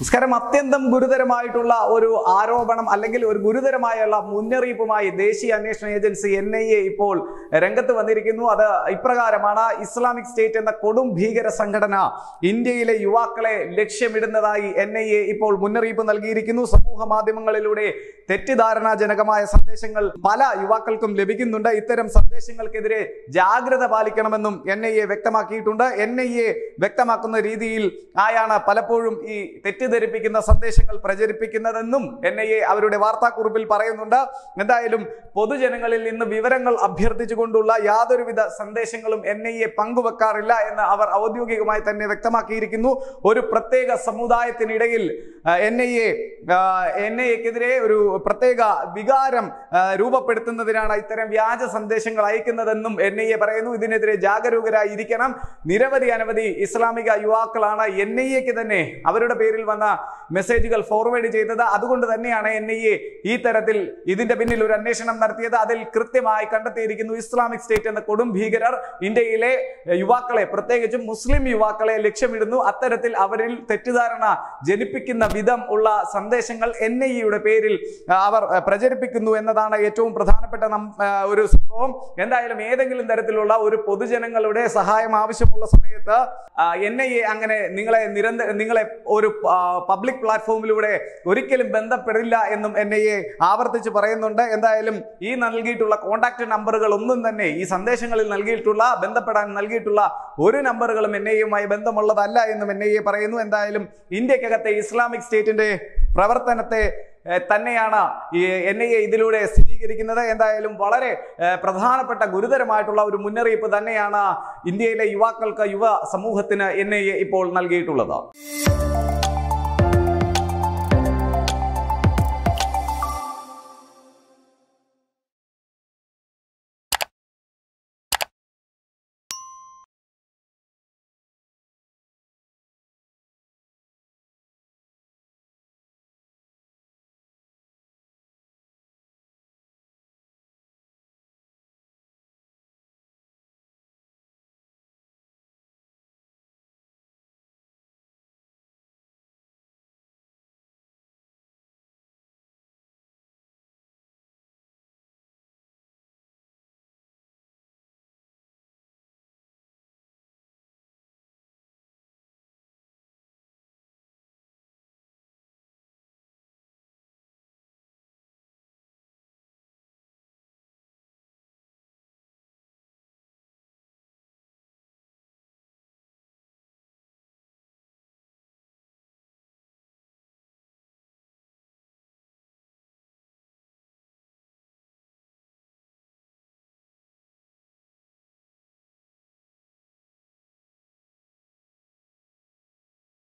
നമസ്കാരം അത്യന്തം ഗുരുതരമായിട്ടുള്ള ഒരു ആരോപണം അല്ലെങ്കിൽ ഒരു ഗുരുതരമായുള്ള മുന്നറിയിപ്പുമായി ദേശീയ അന്വേഷണ ഏജൻസി എൻ ഐ എ ഇപ്പോൾ രംഗത്ത് വന്നിരിക്കുന്നു അത് ഇപ്രകാരമാണ് ഇസ്ലാമിക് സ്റ്റേറ്റ് എന്ന കൊടും ഭീകര സംഘടന ഇന്ത്യയിലെ യുവാക്കളെ ലക്ഷ്യമിടുന്നതായി എൻ ഐ എ ഇപ്പോൾ മുന്നറിയിപ്പ് നൽകിയിരിക്കുന്നു സമൂഹ മാധ്യമങ്ങളിലൂടെ തെറ്റിദ്ധാരണാജനകമായ സന്ദേശങ്ങൾ പല യുവാക്കൾക്കും ലഭിക്കുന്നുണ്ട് ഇത്തരം സന്ദേശങ്ങൾക്കെതിരെ ജാഗ്രത പാലിക്കണമെന്നും എൻ ഐ എ വ്യക്തമാക്കിയിട്ടുണ്ട് എൻ ഐ എ വ്യക്തമാക്കുന്ന രീതിയിൽ ആയാണ് പലപ്പോഴും ഈ തെറ്റിദ്ധരിപ്പിക്കുന്ന സന്ദേശങ്ങൾ പ്രചരിപ്പിക്കുന്നതെന്നും എൻ ഐ എ അവരുടെ വാർത്താക്കുറിപ്പിൽ പറയുന്നുണ്ട് എന്തായാലും പൊതുജനങ്ങളിൽ നിന്ന് വിവരങ്ങൾ അഭ്യർത്ഥിച്ചുകൊണ്ടുള്ള യാതൊരുവിധ സന്ദേശങ്ങളും എൻ ഐ എ പങ്കുവെക്കാറില്ല എന്ന് അവർ ഔദ്യോഗികമായി തന്നെ വ്യക്തമാക്കിയിരിക്കുന്നു ഒരു പ്രത്യേക സമുദായത്തിനിടയിൽ N I A N I എക്കെതിരെ ഒരു പ്രത്യേക വികാരം ആ, രൂപപ്പെടുത്തുന്നതിനാണ് ഇത്തരം വ്യാജ സന്ദേശങ്ങൾ അയക്കുന്നതെന്നും എൻ ഐ എ പറയുന്നു ഇതിനെതിരെ ജാഗരൂകരായി ഇരിക്കണം നിരവധി അനവധി ഇസ്ലാമിക യുവാക്കളാണ് എൻ ഐ എക്ക് തന്നെ അവരുടെ പേരിൽ വന്ന മെസ്സേജുകൾ ഫോർവേഡ് ചെയ്തത് അതുകൊണ്ട് തന്നെയാണ് എൻ ഐ എ ഈ തരത്തിൽ ഇതിന്റെ പിന്നിൽ ഒരു അന്വേഷണം നടത്തിയത് അതിൽ കൃത്യമായി കണ്ടെത്തിയിരിക്കുന്നു ഇസ്ലാമിക് സ്റ്റേറ്റ് എന്ന കൊടും ഭീകരർ ഇന്ത്യയിലെ യുവാക്കളെ പ്രത്യേകിച്ചും മുസ്ലിം യുവാക്കളെ ലക്ഷ്യമിടുന്നു അത്തരത്തിൽ അവരിൽ തെറ്റിദ്ധാരണ ജനിപ്പിക്കുന്ന വിധം ഉള്ള സന്ദേശങ്ങൾ എൻ ഐ എയുടെ പേരിൽ ആ, അവർ ആ, പ്രചരിപ്പിക്കുന്നു എന്നതാണ് ഏറ്റവും പ്രധാനപ്പെട്ട നം- ആ, ഒരു സംഭവം എന്തായാലും ഏതെങ്കിലും തരത്തിലുള്ള ഒരു പൊതുജനങ്ങളുടെ സഹായം ആവശ്യമുള്ള സമയത്ത് എൻ ഐ എ അങ്ങനെ നിങ്ങളെ നിരന്തര നിങ്ങളെ ഒരു പബ്ലിക് പ്ലാറ്റ്ഫോമിലൂടെ ഒരിക്കലും ബന്ധപ്പെടില്ല എന്നും എൻ ഐ എ ആവർത്തിച്ച് പറയുന്നുണ്ട് എന്തായാലും ഈ നൽകിയിട്ടുള്ള കോൺടാക്ട് നമ്പറുകൾ ഒന്നും തന്നെ ഈ സന്ദേശങ്ങളിൽ നൽകിയിട്ടുള്ള ബന്ധപ്പെടാൻ നൽകിയിട്ടുള്ള ഒരു നമ്പറുകളും എൻ ഐ എയുമായി ബന്ധമുള്ളതല്ല എന്നും എൻ ഐ എ പറയുന്നു എന്തായാലും ഇന്ത്യക്കകത്തെ ഇസ്ലാമിക് സ്റ്റേറ്റിന്റെ പ്രവർത്തനത്തെ ഏഹ്, തന്നെയാണ് ഈ എൻ ഐ എ ഇതിലൂടെ സ്ഥിരീകരിക്കുന്നത് എന്തായാലും വളരെ ഏഹ്, പ്രധാനപ്പെട്ട ഗുരുതരമായിട്ടുള്ള ഒരു മുന്നറിയിപ്പ് തന്നെയാണ് ഇന്ത്യയിലെ യുവാക്കൾക്ക് യുവ സമൂഹത്തിന് എൻ ഐ എ ഇപ്പോൾ നൽകിയിട്ടുള്ളത്